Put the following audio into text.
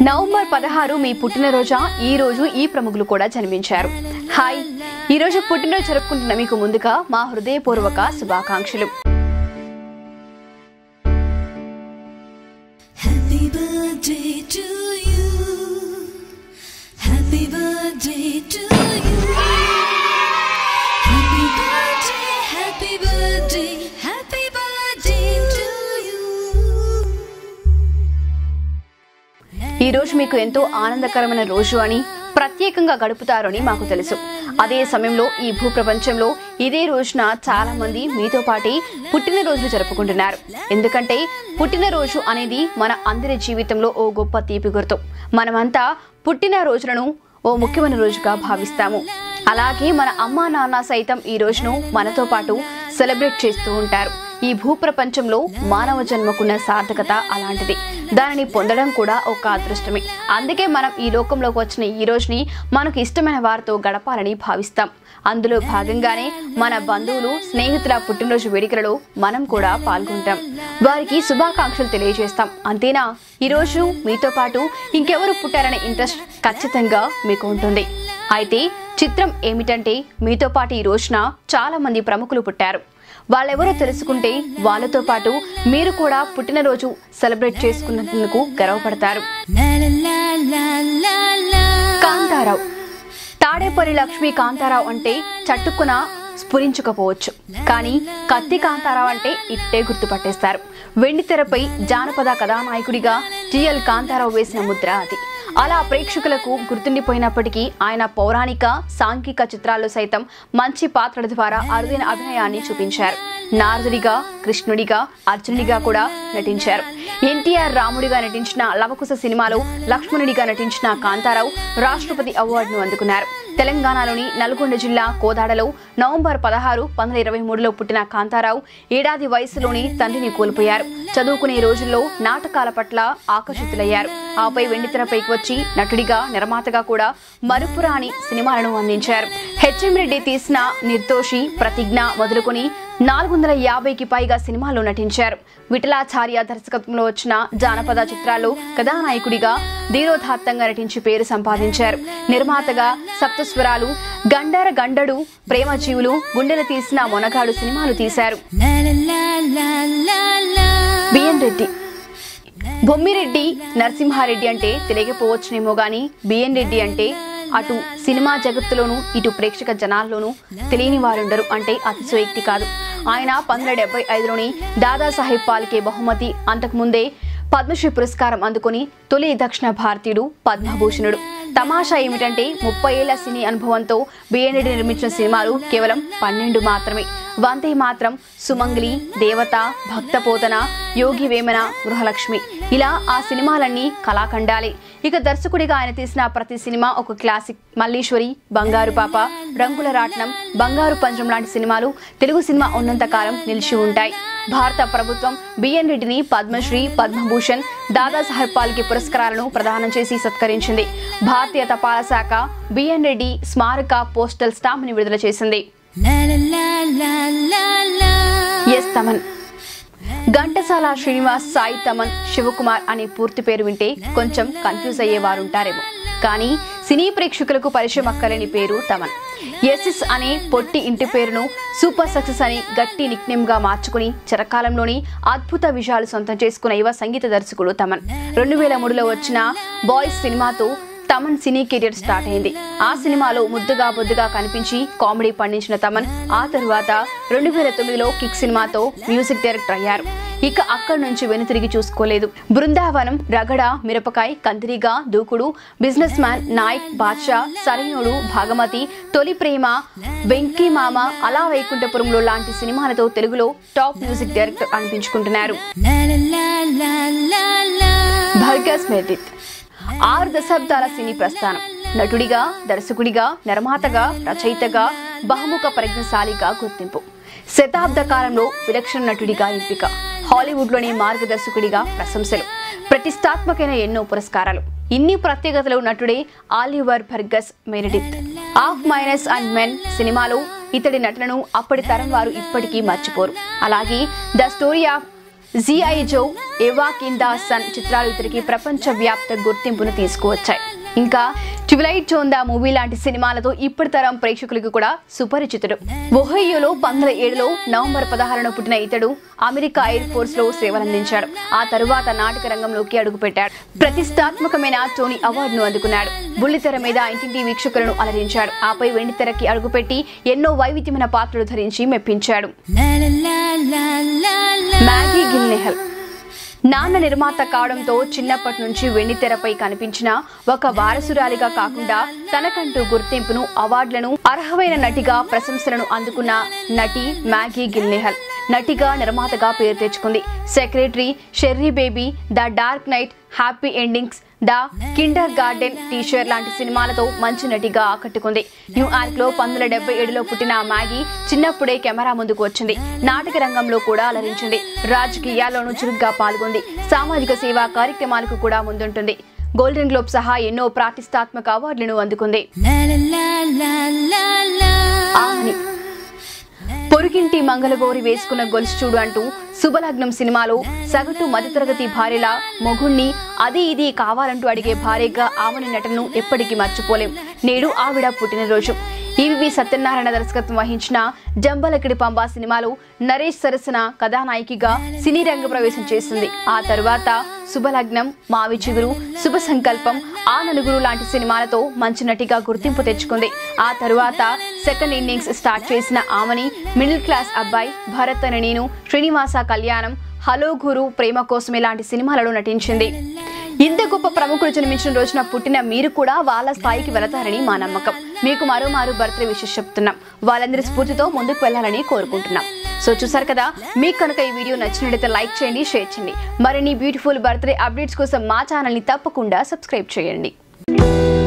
November పదహారు మీ పుట్టినరోజా ఈ రోజు ఈ ప్రముఖులు కూడా జన్మించారు హాయ్ ఈ రోజు పుట్టినరోజు జరుపుకుంటున్న మీకు ముందుగా మా హృదయపూర్వక శుభాకాంక్షలు Happy birthday to you. Happy birthday to you. Happy birthday, happy birthday, happy birthday to you. ఈ రోజు మీకు ఎంతో ఆనందకరమైన రోజు అని ప్రత్యేకంగా గడుపుతారని మాకు తెలుసు అదే సమయంలో ఈ భూప్రపంచంలో ఇదే రోజున చాలా మంది మీతో పాటి పుట్టినరోజులు జరుపుకుంటున్నారు ఎందుకంటే పుట్టినరోజు అనేది మన అందరి జీవితంలో ఓ గొప్ప తీపి గుర్తు మనమంతా పుట్టిన రోజులను ఓ ముఖ్యమైన రోజుగా భావిస్తాము అలాగే మన అమ్మా నాన్న సైతం ఈ రోజును మనతో పాటు సెలబ్రేట్ చేస్తూ ఉంటారు ఈ భూప్రపంచంలో మానవ జన్మకున్న సార్థకత అలాంటిది దానిని పొందడం కూడా ఒక అదృష్టమే అందుకే మనం ఈ లోకంలోకి వచ్చిన ఈ రోజుని మనకు ఇష్టమైన వారితో గడపాలని భావిస్తాం అందులో భాగంగానే మన బంధువులు స్నేహితుల పుట్టినరోజు వేడుకలలో మనం కూడా పాల్గొంటాం వారికి శుభాకాంక్షలు తెలియజేస్తాం అంతేనా ఈరోజు మీతో పాటు ఇంకెవరు పుట్టారనే ఇంట్రెస్ట్ ఖచ్చితంగా మీకు ఉంటుంది అయితే చిత్రం ఏమిటంటే మీతో పాటు ఈ రోజున చాలా మంది ప్రముఖులు పుట్టారు వాళ్ళెవరో తెలుసుకుంటే వాళ్ళతో పాటు మీరు కూడా పుట్టినరోజు సెలబ్రేట్ చేసుకున్నందుకు గర్వపడతారు La la la la la la. Kantharao Tadepalli Lakshmi Kantharao అంటే చట్టుకున స్ఫురించకపోవచ్చు కానీ కత్తి కాంతారావు అంటే ఇట్టే గుర్తుపట్టేస్తారు వెండి తెరపై జానపద కథానాయకుడిగా టిఎల్ కాంతారావు వేసిన ముద్ర అది అలా ప్రేక్షకులకు గుర్తుండిపోయినప్పటికీ ఆయన పౌరాణిక సాంఘిక చిత్రాల్లో సైతం మంచి పాత్రల ద్వారా అరుదైన అభినయాన్ని చూపించారు నారదుడిగా కృష్ణుడిగా అర్జునుడిగా కూడా నటించారు ఎన్టీఆర్ రాముడిగా నటించిన లవకుశ సినిమాలో లక్ష్మణుడిగా నటించిన కాంతారావు రాష్ట్రపతి అవార్డును అందుకున్నారు తెలంగాణలోని నల్గొండ జిల్లా కోదాడలో నవంబర్ పదహారు పంతొమ్మిది ఇరవై మూడులో పుట్టిన కాంతారావు ఏడాది వయసులోని తండ్రిని కోల్పోయారు చదువుకునే రోజుల్లో నాటకాల పట్ల ఆకర్షితులయ్యారు ఆపై వెండితెరపైకి వచ్చి నటుడిగా నిర్మాతగా కూడా మరుపురాని సినిమాలను అందించారు హెచ్ఎం రెడ్డి తీసిన నిర్దోషి ప్రతిజ్ఞ మొదలుకొని నాలుగు వందల యాభైకి పైగా సినిమాల్లో నటించారు విఠలాచార్య దర్శకత్వంలో వచ్చిన జానపద చిత్రాల్లో కథానాయకుడిగా ధీరోదాత్తంగా నటించి పేరు సంపాదించారు నిర్మాతగా సప్తస్వరాలు గండర గండడు ప్రేమజీవులు గుండెలు తీసిన మొనగాడు సినిమాలు తీశారు La la la la la la. BN Reddy Bommireddy Narasimha Reddy అంటే తెలియకపోవచ్చునేమో గాని బిఎన్ రెడ్డి అంటే అటు సినిమా జగత్తులోనూ ఇటు ప్రేక్షక జనాల్లోనూ తెలియని వారుండరు అంటే అతిశయోక్తి కాదు ఆయన పంతొమ్మిది డెబ్బై ఐదులోని దాదాసాహెబ్ పాల్కే బహుమతి అంతకుముందే పద్మశ్రీ పురస్కారం అందుకొని తొలి దక్షిణ భారతీయుడు పద్మభూషణుడు తమాషా ఏమిటంటే ముప్పై ఏళ్ల సినీ అనుభవంతో బిఎన్ రెడ్డి నిర్మించిన సినిమాలు కేవలం పన్నెండు మాత్రమే వందే మాత్రం సుమంగిలి దేవత భక్తపోతన యోగి వేమన గృహలక్ష్మి ఇలా ఆ సినిమాలన్నీ కళాఖండాలే ఇక దర్శకుడిగా ఆయన తీసిన ప్రతి సినిమా ఒక క్లాసిక్ మల్లీశ్వరి బంగారు పాప రంగుల రాట్నం బంగారు పంజరం లాంటి సినిమాలు తెలుగు సినిమా ఉన్నంత కాలం నిలిచి ఉంటాయి భారత ప్రభుత్వం బిఎన్ రెడ్డిని పద్మశ్రీ పద్మభూషణ్ దాదాసాహెబ్ పాల్కే పురస్కారాలను ప్రదానం చేసి సత్కరించింది భారతీయ తపాలా శాఖ బిఎన్ రెడ్డి స్మారక పోస్టల్ స్టాంప్ ని విడుదల చేసింది La la la la la la. S Thaman Ghantasala Srinivas Sai Thaman Sivakumar అనే పూర్తి పేరు వింటే కొంచెం కన్ఫ్యూజ్ అయ్యేవారుంటారేమో కానీ సినీ ప్రేక్షకులకు పరిచయం అక్కలేని పేరు తమన్ ఎస్ఎస్ అనే పొట్టి ఇంటి పేరును సూపర్ సక్సెస్ అని గట్టి నిక్నేమ్ గా మార్చుకుని చిరకాలంలోని అద్భుత విజయాలు సొంతం చేసుకున్న యువ సంగీత దర్శకుడు తమన్ రెండు వేల మూడులో వచ్చిన బాయ్స్ సినిమాతో తమన్ సినీ కెరియర్ స్టార్ట్ అయింది ఆ సినిమాలో ముద్దుగా బొద్దుగా కనిపించి కామెడీ పండించిన తమన్ ఆ తరువాత రెండు వేల తొమ్మిదిలో కిక్ సినిమాతో మ్యూజిక్ డైరెక్టర్ అయ్యారు ఇక అక్కడి నుంచి వెనుతిరిగి చూసుకోలేదు బృందావనం రగడ మిరపకాయ్ కందిరిగా దూకుడు బిజినెస్ మ్యాన్ నాయక్ బాద్షా సరైనోడు భాగమతి తొలి ప్రేమ వెంకీ మామ అలా వైకుంఠపురంలో లాంటి సినిమాలతో తెలుగులో టాప్ మ్యూజిక్ డైరెక్టర్ అనిపించుకుంటున్నారు La la la la la la. భర్గస్ మెర్డిత్ ఆరు దశాబ్దాల సినీ ప్రస్థానం నటుడిగా దర్శకుడిగా నిర్మాతగా రచయితగా బహుముఖ ప్రజ్ఞశాలిగా గుర్తింపు శతాబ్ద కాలంలో విలక్షణ నటుడిగా ఎంపిక హాలీవుడ్లోని మార్గదర్శకుడిగా ప్రశంసలు ప్రతిష్టాత్మకమైన ఎన్నో పురస్కారాలు ఇన్ని ప్రత్యేకతలు నటుడే ఆలివర్ భర్గస్ Meredith Of Mice and Men సినిమాలో ఇతడి నటనను అప్పటి తరం వారు ఇప్పటికీ మర్చిపోరు అలాగే The Story of GI Joe ఎవా కిందా సన్ చిత్రాలు ఇతరికి ప్రపంచ వ్యాప్త గుర్తింపును తీసుకువచ్చాయి ఇంకా ట్విలైట్ జోన్ దా మూవీ లాంటి సినిమాలతో ఇప్పటి తరం ప్రేక్షకులకు కూడా సుపరిచితుడు ఒహయ్యోలో పంతొమ్మిది ఏడులో నవంబర్ పదహారున పుట్టిన ఇతడు అమెరికా ఎయిర్ ఫోర్స్ లో సేవలందించాడు ఆ తరువాత నాటక రంగంలోకి అడుగుపెట్టాడు ప్రతిష్టాత్మకమైన టోనీ అవార్డును అందుకున్నాడు బుల్లితెర మీద ఇంటింటి వీక్షకులను అలరించాడు ఆపై వెండితెరకి అడుగుపెట్టి ఎన్నో వైవిధ్యమైన పాత్రలు ధరించి మెప్పించాడు La la la la la la. Maggie Gyllenhaal నాన్న నిర్మాత కావడంతో చిన్నప్పటి నుంచి వెండితెరపై కనిపించిన ఒక వారసురాలిగా కాకుండా తనకంటూ గుర్తింపును అవార్డులను అర్హమైన నటిగా ప్రశంసలను అందుకున్న నటి మ్యాగీ గిల్నెహల్ నటిగా నిర్మాతగా పేరు తెచ్చుకుంది Secretary Sherrybaby The Dark Knight Happy Endings The Kindergarten Teacher లాంటి సినిమాలతో మంచి నటిగా ఆకట్టుకుంది న్యూయార్క్ లో పంతొమ్మిది డెబ్బై ఏడులో పుట్టిన మ్యాగీ చిన్నప్పుడే కెమెరా ముందుకు వచ్చింది నాటక రంగంలో కూడా అలరించింది రాజకీయాల్లోనూ చురుగ్గా పాల్గొంది సామాజిక సేవా కార్యక్రమాలకు కూడా ముందుంటుంది గోల్డెన్ గ్లోబ్ సహా ఎన్నో ప్రతిష్టాత్మక అవార్డులను అందుకుంది La la la la la la. ఆహని పొరుగింటి Mangala Gauri వేసుకున్న గొలుసు చూడు అంటూ శుభలగ్నం సినిమాలో సగటు మధ్యతరగతి భార్యల మొగుణ్ణి అది ఇది కావాలంటూ అడిగే భార్యగా ఆమెని నటనను ఎప్పటికీ మర్చిపోలేం నేడు ఆవిడ పుట్టినరోజు ఈవి సత్యనారాయణ దర్శకత్వం వహించిన జంబలకిడి పంబ సినిమాలో నరేష్ సరసన కథానాయికగా సినీ రంగ ప్రవేశం చేసింది ఆ తరువాత శుభలగ్నం మావి చిగురు శుభ సంకల్పం ఆ నలుగురు లాంటి సినిమాలతో మంచి నటిగా గుర్తింపు తెచ్చుకుంది ఆ తరువాత సెకండ్ ఇన్నింగ్స్ స్టార్ట్ చేసిన ఆమెని మిడిల్ క్లాస్ అబ్బాయి భరత్ అని నేను శ్రీనివాస కళ్యాణం హలో గురు ప్రేమ కోసం ఇలాంటి సినిమాలలో నటించింది ఇంత గొప్ప ప్రముఖులు జన్మించిన రోజున పుట్టిన మీరు కూడా వాళ్ళ స్థాయికి వెళతారని మా నమ్మకం మీకు మరోమారు బర్త్డే విషయం చెప్తున్నాం వాళ్ళందరి స్ఫూర్తితో ముందుకు వెళ్ళాలని కోరుకుంటున్నాం సో చూసారు కదా మీకు కనుక ఈ వీడియో నచ్చినట్లయితే లైక్ చేయండి షేర్ చేయండి మరిన్ని బ్యూటిఫుల్ బర్త్డే అప్డేట్స్ కోసం మా ఛానల్ని తప్పకుండా సబ్స్క్రైబ్ చేయండి